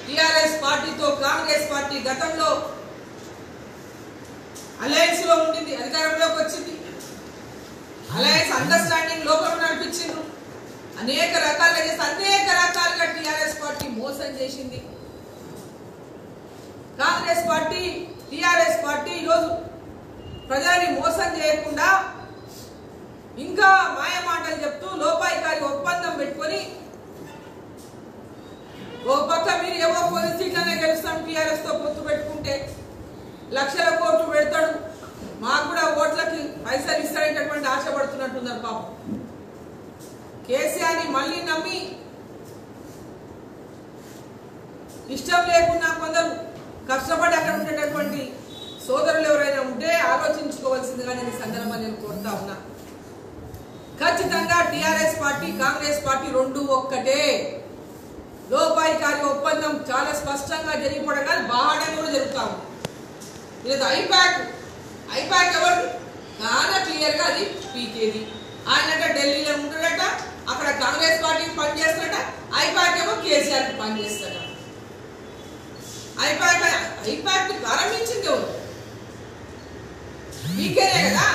TRS పార్టీతో Congress party గతంలో alliance లో ఉండింది అధికారంలోకి వచ్చింది అలయన్స్ అండర్స్టాండింగ్ లోపల నడిపించిండ్రు అనేక రకాలుగా చేసి అనేక రకాలుగా టిఆర్ఎస్ పార్టీ మోసం చేసింది కాంగ్రెస్ పార్టీ టిఆర్ఎస్ పార్టీ ఈరోజు ప్రజలని మోసం చేయకుండా ఇంకా మాయ మాటలు చెప్తూ లోపాయికారి ఒప్పందం పెట్టుకొని ఓ పక్క మీరు ఏవో కొన్ని సీట్లనే గెలుస్తాం టీఆర్ఎస్ తో పొత్తు పెట్టుకుంటే లక్షల కోట్లు పెడతాడు మాకు కూడా ఓట్లకి పైసలు ఇస్తాడేటటువంటి ఆశపడుతున్నట్టున్నారు పాపం కేసీఆర్ని మళ్ళీ నమ్మి ఇష్టం లేకున్నా కొందరు కష్టపడి అక్కడ ఉండేటటువంటి సోదరులు ఎవరైనా ఉంటే ఆలోచించుకోవాల్సిందిగా నేను ఈ సందర్భంగా నేను కోరుతా ఉన్నా ఖచ్చితంగా టిఆర్ఎస్ పార్టీ కాంగ్రెస్ పార్టీ రెండు ఒక్కటే లోపాయికారి ఒప్పందం చాలా స్పష్టంగా జరిగిపోవడం కాదు బాగా కూడా జరుగుతా ఉంది ఇది ఐపాక్ ఐపాక్ ఎవరు చాలా క్లియర్ గా అది పీకేది ఆయనట ఢిల్లీలో ఉంటాడట అక్కడ కాంగ్రెస్ పార్టీకి పనిచేస్తాడట ఐపాక్ ఏమో కేసీఆర్ కి పనిచేస్తాడట ఐపాక్ ఐపాక్ ని ప్రారంభించింది ఎవరు పీకేనే కదా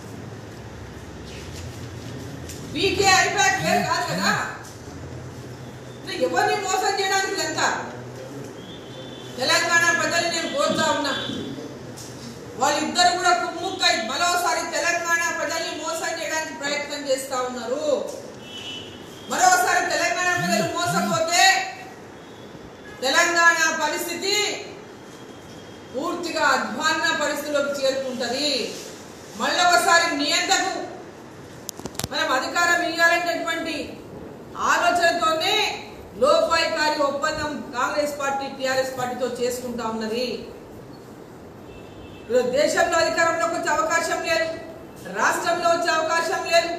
పీకే ఐపాక్ వేరు కాదు కదా అంటే ఎవరిని మోసం చేయడానికి ఇదంతా తెలంగాణ ప్రజలు నేను కోరుతా ఉన్నా వాళ్ళిద్దరు కూడా కుమ్ముక్కై మరోసారి తెలంగాణ ప్రజల్ని మోసం చేయడానికి ప్రయత్నం చేస్తా ఉన్నారు మరోసారి తెలంగాణ ప్రజలు మోసపోతే తెలంగాణ పరిస్థితి పూర్తిగా అధ్వాన్న పరిస్థితిలోకి చేరుకుంటది మళ్ళొకసారి నియంతకు మనం అధికారం ఇవ్వాలనేటటువంటి ఆలోచనతోనే లోపాయికారి ఒప్పందం కాంగ్రెస్ పార్టీ టిఆర్ఎస్ పార్టీతో చేసుకుంటా ఉన్నది ఈరోజు దేశంలో అధికారంలోకి వచ్చే అవకాశం లేదు రాష్ట్రంలో వచ్చే అవకాశం లేదు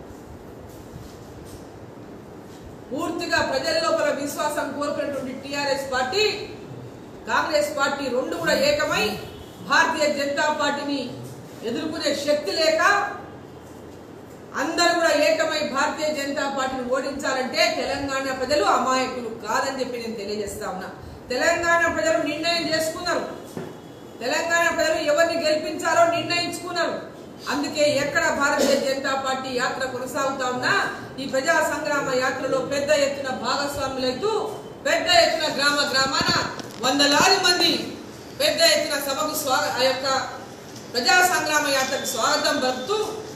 పూర్తిగా ప్రజల లోపల విశ్వాసం కోరుకున్నటువంటి టిఆర్ఎస్ పార్టీ కాంగ్రెస్ పార్టీ రెండు కూడా ఏకమై భారతీయ జనతా పార్టీని ఎదుర్కొనే శక్తి లేక అందరూ కూడా ఏకమై భారతీయ జనతా పార్టీని ఓడించాలంటే తెలంగాణ ప్రజలు అమాయకులు కాదని చెప్పి నేను తెలియజేస్తా ఉన్నా తెలంగాణ ప్రజలు నిర్ణయం చేసుకున్నారు తెలంగాణ ప్రజలు ఎవరిని గెలిపించాలో నిర్ణయించుకున్నారు అందుకే ఎక్కడ భారతీయ జనతా పార్టీ యాత్ర కొనసాగుతా ఉన్నా ఈ ప్రజా సంగ్రామ యాత్రలో పెద్ద ఎత్తున భాగస్వాములైతూ పెద్ద ఎత్తున గ్రామ గ్రామాన వందలాది మంది పెద్ద ఎత్తున సభకు స్వాగ ఆ యొక్క ప్రజా సంగ్రామ యాత్రకు స్వాగతం పలుకుతూ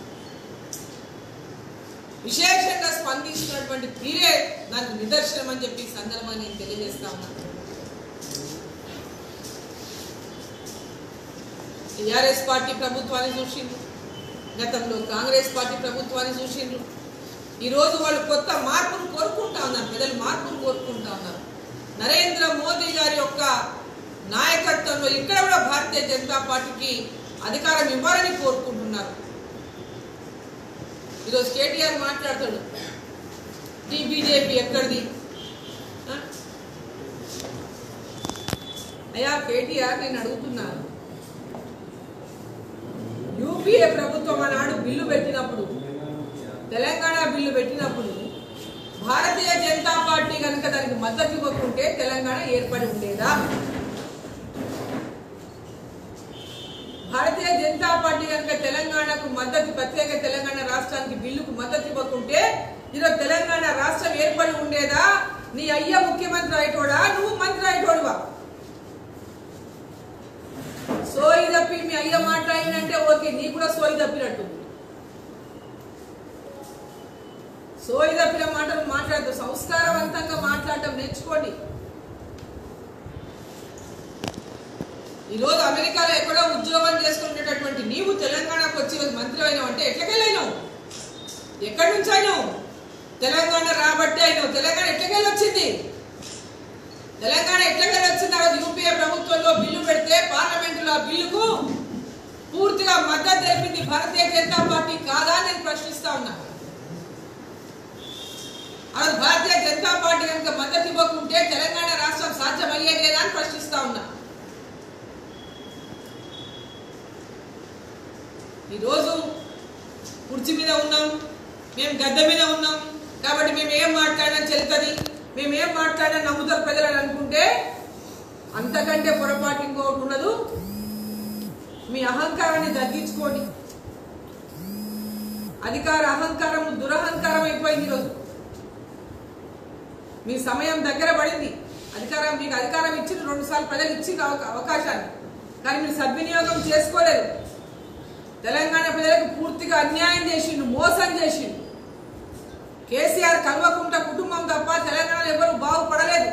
విశేషంగా స్పందిస్తున్నటువంటి తీరే దానికి నిదర్శనం అని చెప్పి ఈ సందర్భాన్ని నేను తెలియజేస్తా ఉన్నాను టిఆర్ఎస్ పార్టీ ప్రభుత్వాన్ని చూసిండ్రు గతంలో కాంగ్రెస్ పార్టీ ప్రభుత్వాన్ని చూసిండ్రు ఈరోజు వాళ్ళు కొత్త మార్పును కోరుకుంటా ఉన్నారు ప్రజలు మార్పును కోరుకుంటా ఉన్నారు నరేంద్ర మోదీ గారి యొక్క నాయకత్వంలో ఇక్కడ కూడా భారతీయ జనతా పార్టీకి అధికారం ఇవ్వాలని కోరుకుంటున్నారు ఈరోజు కేటీఆర్ మాట్లాడతాడు ఈ బీజేపీ ఎక్కడిది ఆ? అయ్యా కేటీఆర్ నేను అడుగుతున్నాను యూపీఏ ప్రభుత్వం ఆనాడు బిల్లు పెట్టినప్పుడు తెలంగాణ బిల్లు పెట్టినప్పుడు భారతీయ జనతా పార్టీ కనుక దానికి మద్దతు ఇవ్వకుంటే తెలంగాణ ఏర్పడి ఉండేదా భారతీయ జనతా పార్టీ కనుక తెలంగాణకు మద్దతు ప్రత్యేక తెలంగాణ రాష్ట్రానికి బిల్లుకు మద్దతు ఇవ్వకుంటే ఈరోజు తెలంగాణ రాష్ట్రం ఏర్పడి ఉండేదా నీ అయ్య ముఖ్యమంత్రి అయిటోడా నువ్వు మంత్రి అయిటోడువా సోయి తప్పి మీ అయ్య మాట్లాడినంటే ఓకే నీ కూడా సోయి తప్పినట్టు సోయి తప్పిన మాటలు మాట్లాడదు సంస్కారవంతంగా మాట్లాడటం నేర్చుకోండి ఈరోజు అమెరికాలో ఎక్కడో ఉద్యోగం చేసుకునేటటువంటి నీవు తెలంగాణకు వచ్చి ఈరోజు మంత్రి అయినావు అంటే ఎట్లకెళ్ళైనావు ఎక్కడి నుంచి అయినావు తెలంగాణ రాబట్టి అయినావు తెలంగాణ ఎట్లకెళ్ళి వచ్చింది తెలంగాణ ఎట్లకెళ్ళి వచ్చింది ఆ రోజు యూపీఏ ప్రభుత్వంలో బిల్లు పెడితే పార్లమెంటులో ఆ బిల్లుకు పూర్తిగా మద్దతు తెలిపింది భారతీయ జనతా పార్టీ కాదా అని నేను ప్రశ్నిస్తా ఉన్నా ఆ రోజు భారతీయ జనతా పార్టీ కనుక మద్దతు ఇవ్వకుంటే తెలంగాణ రాష్ట్రం సాధ్యమయ్యేదేనా అని ప్రశ్నిస్తా ఉన్నా ఈరోజు కుర్చీ మీద ఉన్నాం మేము గద్దె మీద ఉన్నాం కాబట్టి మేము ఏం మాట్లాడినా చెల్లుతుంది మేమేం మాట్లాడినా నమ్ముతారు ప్రజలు అని అనుకుంటే అంతకంటే పొరపాటు ఇంకొకటి ఉండదు మీ అహంకారాన్ని తగ్గించుకోండి అధికార అహంకారం దురహంకారం అయిపోయింది ఈరోజు మీ సమయం దగ్గర పడింది అధికారం మీకు అధికారం ఇచ్చిన రెండు సార్లు ప్రజలు ఇచ్చిన అవకాశాన్ని కానీ మీరు సద్వినియోగం చేసుకోలేదు తెలంగాణ ప్రజలకు పూర్తిగా అన్యాయం చేసిండు మోసం చేసిండు కేసీఆర్ కల్వకుంట కుటుంబం తప్ప తెలంగాణలో ఎవరు బాగుపడలేదు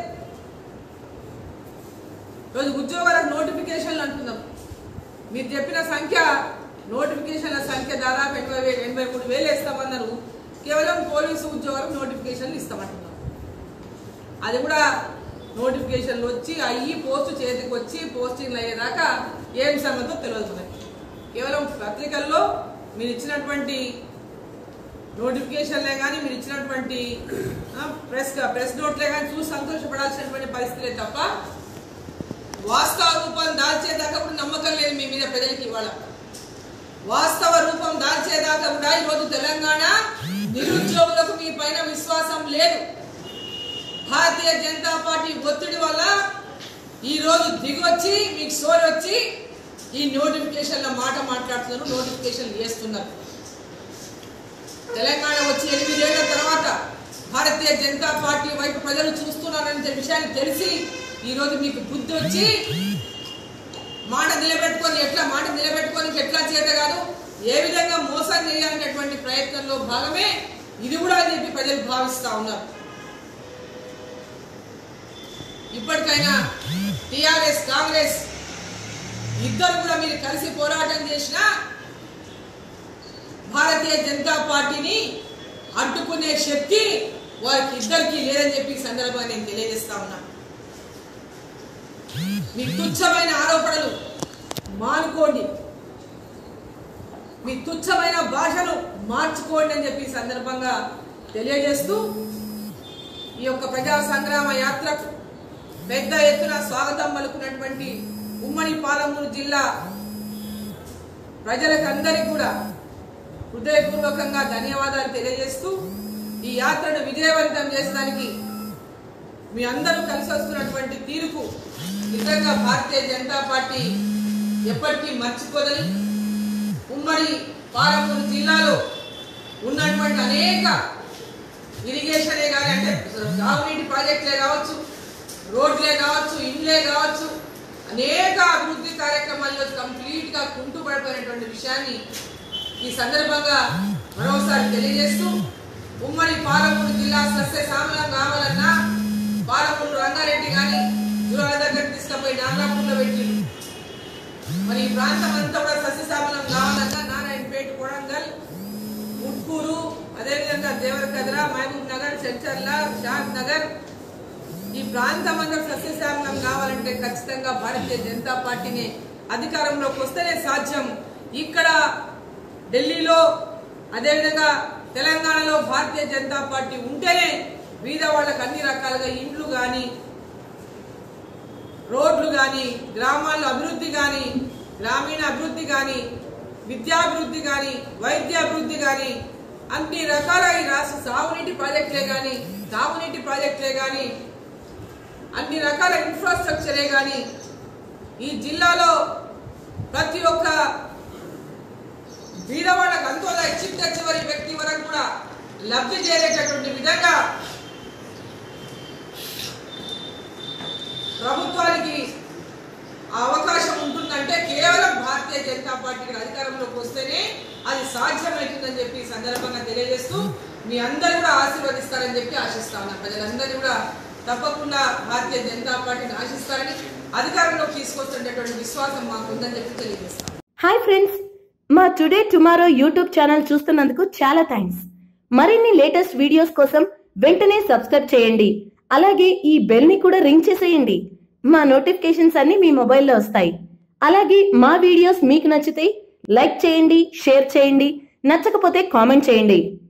రోజు ఉద్యోగాలకు నోటిఫికేషన్లు అంటున్నాం మీరు చెప్పిన సంఖ్య నోటిఫికేషన్ల సంఖ్య దాదాపు ఎనభై వేలు ఎనభై మూడు వేలు ఇస్తామన్నారు కేవలం పోలీసు ఉద్యోగాలకు నోటిఫికేషన్లు ఇస్తామంటున్నాం అది కూడా నోటిఫికేషన్లు వచ్చి అయ్యి పోస్ట్ చేతికి వచ్చి పోస్టింగ్లు అయ్యేదాకా ఏం సంగతో తెలియదు మనకి కేవలం పత్రికల్లో మీరు ఇచ్చినటువంటి నోటిఫికేషన్లే కానీ మీరు ఇచ్చినటువంటి ఆ, ప్రెస్ ప్రెస్ నోట్లే కానీ చూసి సంతోషపడాల్సినటువంటి పరిస్థితులే తప్ప వాస్తవ రూపం దాల్చేదాకా కూడా నమ్మకం లేదు మీ మీద ప్రజలకి ఇవాళ వాస్తవ రూపం దాల్చేదాకా కూడా ఈరోజు తెలంగాణ నిరుద్యోగులకు మీ పైన విశ్వాసం లేదు భారతీయ జనతా పార్టీ ఒత్తిడి వల్ల ఈ రోజు దిగొచ్చి మీకు సోరి వచ్చి ఈ నోటిఫికేషన్ల మాట మాట్లాడుతున్నారు నోటిఫికేషన్ చేస్తున్నారు తెలంగాణ వచ్చి ఎనిమిదేళ్ల తర్వాత భారతీయ జనతా పార్టీ వైపు ప్రజలు చూస్తున్నారనే విషయాన్ని తెలిసి ఈ రోజు మీకు బుద్ధి వచ్చి మాట నిలబెట్టుకొని ఎట్లా మాట నిలబెట్టుకొని ఎట్లా చేత కాదు ఏ విధంగా మోసం చేయాలనేటువంటి ప్రయత్నంలో భాగమే ఇది కూడా అని చెప్పి ప్రజలు భావిస్తా ఉన్నారు ఇప్పటికైనా టిఆర్ఎస్ కాంగ్రెస్ ఇద్దరు కూడా మీరు కలిసి పోరాటం చేసినా భారతీయ జనతా పార్టీని అడ్డుకునే శక్తి వారికి ఇద్దరికి లేదని చెప్పి ఈ సందర్భంగా నేను తెలియజేస్తా ఉన్నా మీ తుచ్చమైన ఆరోపణలు మానుకోండి మీ తుచ్చమైన భాషను మార్చుకోండి అని చెప్పి ఈ సందర్భంగా తెలియజేస్తూ ఈ యొక్క ప్రజా సంగ్రామ యాత్రకు పెద్ద ఎత్తున స్వాగతం పలుకున్నటువంటి ఉమ్మడి పాలమూరు జిల్లా ప్రజలకు అందరికీ కూడా హృదయపూర్వకంగా ధన్యవాదాలు తెలియజేస్తూ ఈ యాత్రను విజయవంతం చేసడానికి మీ అందరూ కలిసి వస్తున్నటువంటి తీరుకు నిజంగా భారతీయ జనతా పార్టీ ఎప్పటికీ మర్చిపోదని ఉమ్మడి పాలమూరు జిల్లాలో ఉన్నటువంటి అనేక ఇరిగేషనే కానీ అంటే సాగునీటి ప్రాజెక్టులే కావచ్చు రోడ్లే కావచ్చు ఇండ్లే కావచ్చు అనేక అభివృద్ధి కార్యక్రమాల్లో కంప్లీట్ గా కుంటుపడిపోయినటువంటి విషయాన్ని ఈ సందర్భంగా మరోసారి తెలియజేస్తూ ఉమ్మడి పాలమూరు జిల్లా సస్యశ్యామలం కావాలన్నా పాలమూరు రంగారెడ్డి కానీ జురాల దగ్గర తీసుకుపోయి నాగలాపూర్లో పెట్టిండు మరి ఈ ప్రాంతం అంతా కూడా సస్యశ్యామలం కావాలన్నా నారాయణపేట కొడంగల్ ముట్కూరు అదేవిధంగా దేవరకద్ర మహబూబ్ నగర్ చెంచర్ల షాద్ నగర్ ఈ ప్రాంతం అంతా సస్యశ్యామలం కావాలంటే ఖచ్చితంగా భారతీయ జనతా పార్టీని అధికారంలోకి వస్తేనే సాధ్యం ఇక్కడ ఢిల్లీలో అదేవిధంగా తెలంగాణలో భారతీయ జనతా పార్టీ ఉంటేనే వీధ వాళ్ళకి అన్ని రకాలుగా ఇండ్లు కానీ రోడ్లు కానీ గ్రామాల్లో అభివృద్ధి కానీ గ్రామీణ అభివృద్ధి కానీ విద్యాభివృద్ధి కానీ వైద్యాభివృద్ధి కానీ అన్ని రకాల ఈ రాష్ట్ర సాగునీటి ప్రాజెక్టులే కానీ తాగునీటి ప్రాజెక్టులే కానీ అన్ని రకాల ఇన్ఫ్రాస్ట్రక్చరే కానీ ఈ జిల్లాలో ప్రతి ఒక్క బీదవాళ్ళకు అంతోదా చిట్ట చివరి వ్యక్తి వరకు కూడా లబ్ధి చేరేటటువంటి విధంగా ప్రభుత్వానికి ఆ అవకాశం ఉంటుందంటే కేవలం భారతీయ జనతా పార్టీకి అధికారంలోకి వస్తేనే అది సాధ్యమవుతుందని చెప్పి ఈ సందర్భంగా తెలియజేస్తూ మీ అందరూ కూడా ఆశీర్వదిస్తారని చెప్పి ఆశిస్తా ఉన్నాం ప్రజలందరూ కూడా తప్పకుండా భారతీయ జనతా పార్టీని ఆశిస్తారని అధికారంలోకి తీసుకొస్తున్నటువంటి విశ్వాసం మాకు ఉందని చెప్పి తెలియజేస్తాం హాయ్ ఫ్రెండ్స్ మా టుడే టుమారో యూట్యూబ్ ఛానల్ చూస్తున్నందుకు చాలా థ్యాంక్స్ మరిన్ని లేటెస్ట్ వీడియోస్ కోసం వెంటనే సబ్స్క్రైబ్ చేయండి అలాగే ఈ బెల్ ని కూడా రింగ్ చేసేయండి మా నోటిఫికేషన్స్ అన్ని మీ మొబైల్లో వస్తాయి అలాగే మా వీడియోస్ మీకు నచ్చితే లైక్ చేయండి షేర్ చేయండి నచ్చకపోతే కామెంట్ చేయండి